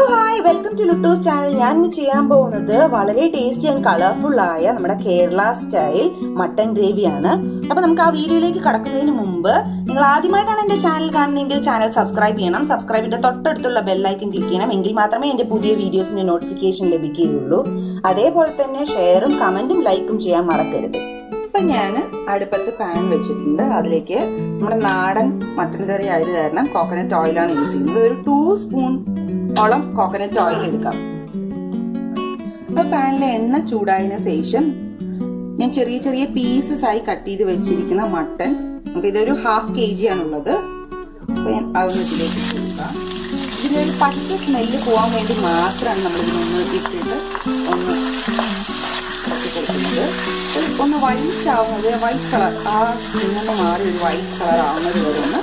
hi welcome to Luttus channel ഞാൻ ഇന്ന് ചെയ്യാൻ പോകുന്നത് വളരെ ടേസ്റ്റി ആൻഡ് കളർഫുൾ ആയ നമ്മുടെ കേരള സ്റ്റൈൽ മട്ടൻ ഗ്രേവിയാണ് അപ്പൊ നമുക്ക് ആ വീഡിയോയിലേക്ക് കടക്കുന്നതിന് മുമ്പ് നിങ്ങൾ ആദ്യമായിട്ടാണ് എന്റെ ചാനൽ കാണുന്നതെങ്കിൽ ചാനൽ സബ്സ്ക്രൈബ് ചെയ്യണം സബ്സ്ക്രൈബിന്റെ തൊട്ടടുത്തുള്ള ബെല്ലൈക്കൻ ക്ലിക്ക് ചെയ്യണം എങ്കിൽ മാത്രമേ എന്റെ പുതിയ വീഡിയോസിന്റെ നോട്ടിഫിക്കേഷൻ ലഭിക്കുകയുള്ളൂ അതേപോലെ തന്നെ ഷെയറും കമന്റും ലൈക്കും ചെയ്യാൻ മറക്കരുത് ഇപ്പൊ ഞാൻ അടുപ്പത്ത് പാൻ വെച്ചിട്ടുണ്ട് അതിലേക്ക് നമ്മുടെ നാടൻ മട്ടൻ കറി ആയത് കാരണം കോക്കനട്ട് ഓയിലാണ് യൂസ് ചെയ്യുന്നത് ഒരു ടു സ്പൂൺ ഓളം കോക്കനട്ട് ഓയിൽ എടുക്കാം അപ്പൊ പാനിലെ എണ്ണ ചൂടായതിനു ശേഷം ഞാൻ ചെറിയ ചെറിയ പീസസ് ആയി കട്ട് ചെയ്ത് വെച്ചിരിക്കുന്ന മട്ടൻ നമുക്ക് ഇതൊരു ഹാഫ് കെ ജി ആണുള്ളത് അപ്പൊ ഞാൻ അതൊന്ന് ഇതിലേക്ക് കൊടുക്കാം ഇതിലൊരു പച്ച സ്മെല്ല് പോകാൻ വേണ്ടി മാത്രമാണ് നമ്മൾ ഇതിനൊന്ന് ഇട്ടിട്ട് ഒന്ന് കൊടുക്കുന്നത് ഒന്ന് വൈറ്റ് ആവുന്നത് വൈറ്റ് കളർ ആ സ്കിന്നൊന്ന് മാറി ഒരു വൈറ്റ് കളർ ആവുന്നത് വരെ ഒന്ന്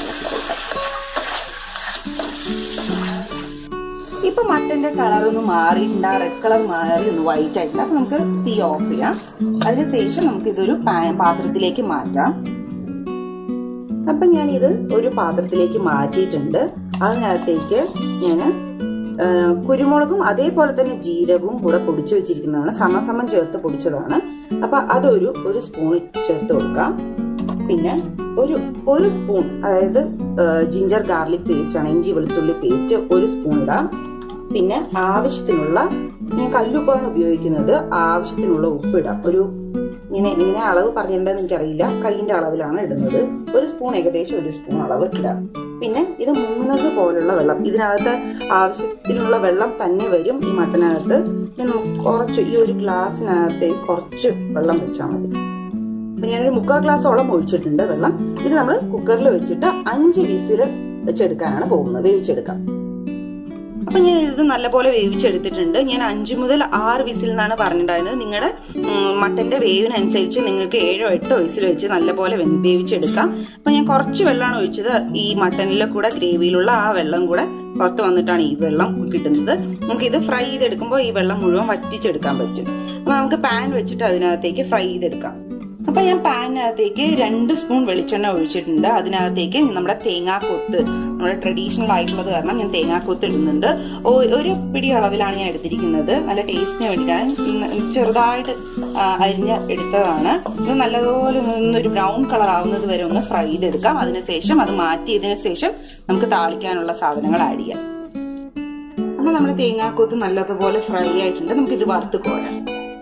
ഇപ്പൊ മട്ടന്റെ കളർ ഒന്ന് മാറിയിട്ടുണ്ട് ആ റെഡ് കളർ മാറി ഒന്ന് വൈറ്റ് ആയിട്ടുണ്ട് അപ്പൊ നമുക്ക് തീ ഓഫ് ചെയ്യാം അതിനുശേഷം നമുക്ക് ഇതൊരു പാത്രത്തിലേക്ക് മാറ്റാം അപ്പൊ ഞാൻ ഇത് ഒരു പാത്രത്തിലേക്ക് മാറ്റിയിട്ടുണ്ട് അതിനകത്തേക്ക് ഞാൻ കുരുമുളകും അതേപോലെ തന്നെ ജീരകവും കൂടെ പൊടിച്ചു വെച്ചിരിക്കുന്നതാണ് സമസമം ചേർത്ത് പൊടിച്ചതാണ് അപ്പൊ അതൊരു ഒരു സ്പൂൺ ചേർത്ത് കൊടുക്കാം പിന്നെ ഒരു ഒരു സ്പൂൺ അതായത് ജിഞ്ചർ ഗാർലിക് പേസ്റ്റ് ആണ് ഇഞ്ചി വെളുത്തുള്ളി പേസ്റ്റ് ഒരു സ്പൂൺ ഇടാം പിന്നെ ആവശ്യത്തിനുള്ള ഞാൻ കല്ലുപ്പാണ് ഉപയോഗിക്കുന്നത് ആവശ്യത്തിനുള്ള ഉപ്പ് ഇടാം ഒരു ഇങ്ങനെ ഇങ്ങനെ അളവ് പറഞ്ഞിട്ടുണ്ടെന്ന് എനിക്കറിയില്ല കൈയിന്റെ അളവിലാണ് ഇടുന്നത് ഒരു സ്പൂൺ ഏകദേശം ഒരു സ്പൂൺ അളവ് ഇടാം പിന്നെ ഇത് മുങ്ങുന്നത് പോലുള്ള വെള്ളം ഇതിനകത്ത് ആവശ്യത്തിനുള്ള വെള്ളം തന്നെ വരും ഈ മട്ടനകത്ത് നമുക്ക് കുറച്ച് ഈ ഒരു ഗ്ലാസ്സിനകത്ത് കുറച്ച് വെള്ളം വെച്ചാൽ മതി അപ്പൊ ഞാനൊരു മുക്കാൽ ഗ്ലാസോളം ഒഴിച്ചിട്ടുണ്ട് വെള്ളം ഇത് നമ്മൾ കുക്കറിൽ വെച്ചിട്ട് അഞ്ച് വിസിൽ വെച്ചെടുക്കാനാണ് പോകുന്നത് വേവിച്ചെടുക്കാം അപ്പൊ ഞാൻ ഇത് നല്ലപോലെ വേവിച്ചെടുത്തിട്ടുണ്ട് ഞാൻ അഞ്ചു മുതൽ ആറ് വിസിൽ എന്നാണ് പറഞ്ഞിട്ടുണ്ടായിരുന്നത് നിങ്ങളുടെ മട്ടന്റെ വേവിനനുസരിച്ച് നിങ്ങൾക്ക് ഏഴോ എട്ടോ വിസിൽ വെച്ച് നല്ലപോലെ വേവിച്ചെടുക്കാം അപ്പൊ ഞാൻ കുറച്ച് വെള്ളമാണ് ഒഴിച്ചത് ഈ മട്ടനിലെ കൂടെ ഗ്രേവിയിലുള്ള ആ വെള്ളം കൂടെ പുറത്ത് വന്നിട്ടാണ് ഈ വെള്ളം കിട്ടുന്നത് നമുക്ക് ഇത് ഫ്രൈ ചെയ്തെടുക്കുമ്പോൾ ഈ വെള്ളം മുഴുവൻ വറ്റിച്ചെടുക്കാൻ പറ്റും അപ്പൊ നമുക്ക് പാൻ വെച്ചിട്ട് അതിനകത്തേക്ക് ഫ്രൈ ചെയ്തെടുക്കാം അപ്പൊ ഞാൻ പാനിനകത്തേക്ക് രണ്ട് സ്പൂൺ വെളിച്ചെണ്ണ ഒഴിച്ചിട്ടുണ്ട് അതിനകത്തേക്ക് നമ്മുടെ തേങ്ങാക്കൊത്ത് നമ്മുടെ ട്രഡീഷണൽ ആയിട്ടുള്ളത് കാരണം ഞാൻ തേങ്ങാക്കൊത്ത് ഇടുന്നുണ്ട് ഒരു പിടി അളവിലാണ് ഞാൻ എടുത്തിരിക്കുന്നത് നല്ല ടേസ്റ്റിന് വേണ്ടിയിട്ടാണ് ചെറുതായിട്ട് അരിഞ്ഞ് എടുത്തതാണ് ഇത് നല്ലതുപോലെ ഒരു ബ്രൗൺ കളർ ആവുന്നത് വരെ ഒന്ന് ഫ്രൈ ചെയ്തെടുക്കാം അതിനുശേഷം അത് മാറ്റിയതിനു ശേഷം നമുക്ക് താളിക്കാനുള്ള സാധനങ്ങൾ ആഡ് ചെയ്യാം അപ്പൊ നമ്മുടെ തേങ്ങാക്കൊത്ത് നല്ലതുപോലെ ഫ്രൈ ആയിട്ടുണ്ട് നമുക്ക് ഇത് വറുത്ത് കോരാം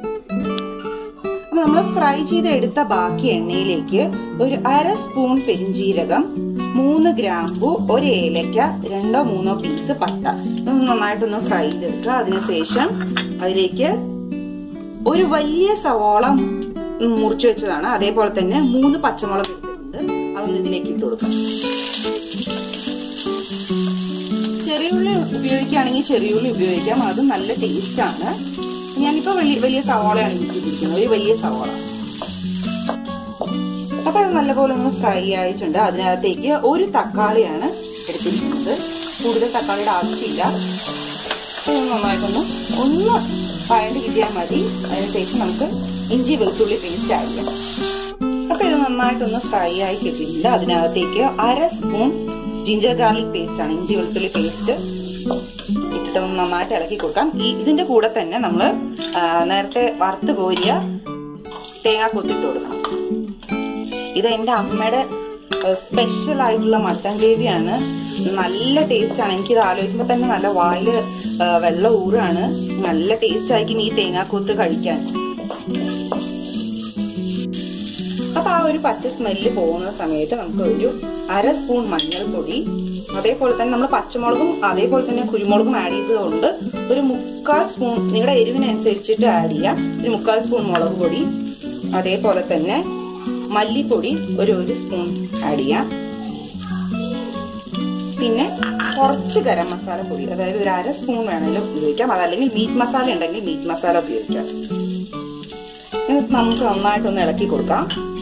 അപ്പൊ നമ്മൾ ഫ്രൈ ചെയ്ത് എടുത്ത ബാക്കി എണ്ണയിലേക്ക് ഒരു അര സ്പൂൺ പെരിഞ്ചീരകം മൂന്ന് ഗ്രാമ്പു ഒരു ഏലക്ക രണ്ടോ മൂന്നോ പീസ് പട്ട ഇതൊന്ന് നന്നായിട്ടൊന്ന് ഫ്രൈ ചെയ്തെടുക്കുക അതിനുശേഷം അതിലേക്ക് ഒരു വലിയ സവോള മുറിച്ചു വെച്ചതാണ് അതേപോലെ തന്നെ മൂന്ന് പച്ചമുളക് എടുത്തിട്ടുണ്ട് അതൊന്ന് ഇതിലേക്ക് ഇട്ട് കൊടുക്കാം ചെറിയുള്ളി ഉപയോഗിക്കുകയാണെങ്കിൽ ചെറിയുള്ളി ഉപയോഗിക്കാം അത് നല്ല ടേസ്റ്റ് ആണ് ഞാനിപ്പോ വലിയ വലിയ സവാളയാണ് യൂസ് ചെയ്തിരിക്കുന്നത് ഒരു വലിയ സവാള അപ്പൊ അത് നല്ലപോലെ ഒന്ന് ഫ്രൈ ആയിട്ടുണ്ട് അതിനകത്തേക്ക് ഒരു തക്കാളിയാണ് എടുത്തിരിക്കുന്നത് കൂടുതൽ തക്കാളിയുടെ ആവശ്യമില്ല അപ്പൊ നന്നായിട്ടൊന്ന് ഒന്ന് വഴണ്ട് കിട്ടിയാൽ മതി അതിനുശേഷം നമുക്ക് ഇഞ്ചി വെളുത്തുള്ളി പേസ്റ്റ് ആഡ് ചെയ്യാം അപ്പൊ ഇത് നന്നായിട്ടൊന്ന് ഫ്രൈ ആയി കിട്ടിയിട്ടുണ്ട് അതിനകത്തേക്ക് അര സ്പൂൺ ജിഞ്ചർ ഗാർലിക് പേസ്റ്റ് ആണ് ഇഞ്ചി വെളുത്തുള്ളി പേസ്റ്റ് ഇട്ടിട്ട് ഒന്ന് നന്നായിട്ട് ഇളക്കി കൊടുക്കാം ഈ ഇതിന്റെ കൂടെ തന്നെ നമ്മൾ നേരത്തെ വറുത്ത് കോരിയ തേങ്ങ കൊത്തിട്ട് കൊടുക്കണം ഇത് എൻ്റെ അമ്മയുടെ സ്പെഷ്യൽ ആയിട്ടുള്ള മട്ടൻ ഗ്രേവിയാണ് നല്ല ടേസ്റ്റ് ആണ് എനിക്കിത് ആലോചിക്കുമ്പോൾ തന്നെ നല്ല വായില് വെള്ളം ഊറാണ് നല്ല ടേസ്റ്റ് ആയിരിക്കും ഈ തേങ്ങാക്കൊത്ത് കഴിക്കാൻ അപ്പൊ ആ ഒരു പച്ച സ്മെല്ല് പോകുന്ന സമയത്ത് നമുക്ക് ഒരു അര സ്പൂൺ മഞ്ഞൾപ്പൊടി അതേപോലെ തന്നെ നമ്മൾ പച്ചമുളകും അതേപോലെ തന്നെ കുരുമുളകും ആഡ് ചെയ്തതുകൊണ്ട് ഒരു മുക്കാൽ സ്പൂൺ നിങ്ങളുടെ എരിവിനനുസരിച്ചിട്ട് ആഡ് ചെയ്യാം ഒരു മുക്കാൽ സ്പൂൺ മുളക് പൊടി അതേപോലെ തന്നെ മല്ലിപ്പൊടി ഒരു ഒരു സ്പൂൺ ആഡ് ചെയ്യാം പിന്നെ കുറച്ച് ഗരം മസാല പൊടി അതായത് ഒരു അര സ്പൂൺ വേണമെങ്കിലും ഉപയോഗിക്കാം അതല്ലെങ്കിൽ മീറ്റ് മസാല ഉണ്ടെങ്കിൽ മീറ്റ് മസാല ഉപയോഗിക്കാം നമുക്ക് നന്നായിട്ടൊന്ന് ഇളക്കി കൊടുക്കാം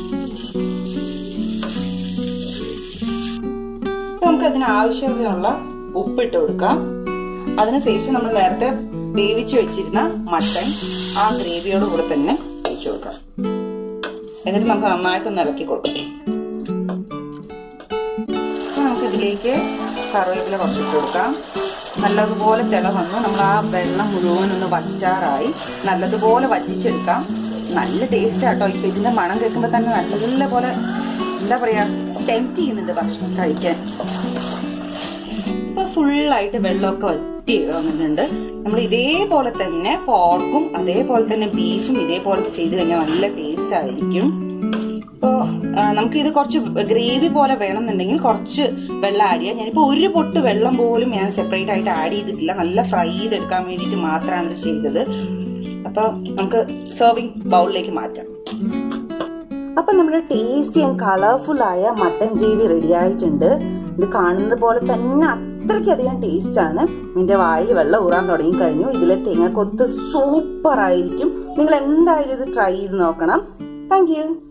നമുക്ക് അതിന് ആവശ്യത്തിനുള്ള ഉപ്പിട്ട് കൊടുക്കാം അതിനുശേഷം നമ്മൾ നേരത്തെ വേവിച്ച് വെച്ചിരുന്ന മട്ടൻ ആ ഗ്രേവിയോട് കൂടെ തന്നെ ഒഴിച്ചു കൊടുക്കാം എന്നിട്ട് നമുക്ക് നന്നായിട്ടൊന്ന് ഇളക്കി കൊടുക്കാം നമുക്ക് ഇതിലേക്ക് കറിവേപ്പില കുറച്ചിട്ട് കൊടുക്കാം നല്ലതുപോലെ തിള വന്നു നമ്മൾ ആ വെള്ളം മുഴുവൻ ഒന്ന് വറ്റാറായി നല്ലതുപോലെ വറ്റിച്ചെടുക്കാം നല്ല ടേസ്റ്റ് ആട്ടോ ഇപ്പൊ ഇതിന്റെ മണം കേൾക്കുമ്പോൾ തന്നെ നല്ല പോലെ എന്താ പറയാ ടെംപ്റ്റ് ചെയ്യുന്നുണ്ട് ഭക്ഷണം കഴിക്കാൻ ഇപ്പൊ ഫുള്ളായിട്ട് വെള്ളമൊക്കെ വറ്റി വന്നിട്ടുണ്ട് നമ്മൾ ഇതേപോലെ തന്നെ പോർക്കും അതേപോലെ തന്നെ ബീഫും ഇതേപോലെ ചെയ്ത് കഴിഞ്ഞാൽ നല്ല ടേസ്റ്റ് ആയിരിക്കും ഇപ്പോൾ നമുക്ക് ഇത് കുറച്ച് ഗ്രേവി പോലെ വേണമെന്നുണ്ടെങ്കിൽ കുറച്ച് വെള്ളം ആഡ് ചെയ്യാം ഞാനിപ്പോൾ ഒരു പൊട്ട് വെള്ളം പോലും ഞാൻ സെപ്പറേറ്റ് ആയിട്ട് ആഡ് ചെയ്തിട്ടില്ല നല്ല ഫ്രൈ ചെയ്തെടുക്കാൻ വേണ്ടിയിട്ട് മാത്രമാണ് ഇത് ചെയ്തത് അപ്പോൾ നമുക്ക് സെർവിങ് ബൗളിലേക്ക് മാറ്റാം അപ്പൊ നമ്മുടെ ടേസ്റ്റി ആൻഡ് കളർഫുൾ ആയ മട്ടൻ ഗ്രേവി റെഡി ആയിട്ടുണ്ട് ഇത് കാണുന്നത് പോലെ തന്നെ അത്രയ്ക്കധികം ടേസ്റ്റ് ആണ് നിന്റെ വായിൽ വെള്ളം ഊറാൻ തുടങ്ങി കഴിഞ്ഞു ഇതിലെ തേങ്ങ കൊത്ത് സൂപ്പർ ആയിരിക്കും നിങ്ങൾ എന്തായാലും ഇത് ട്രൈ ചെയ്ത് നോക്കണം താങ്ക്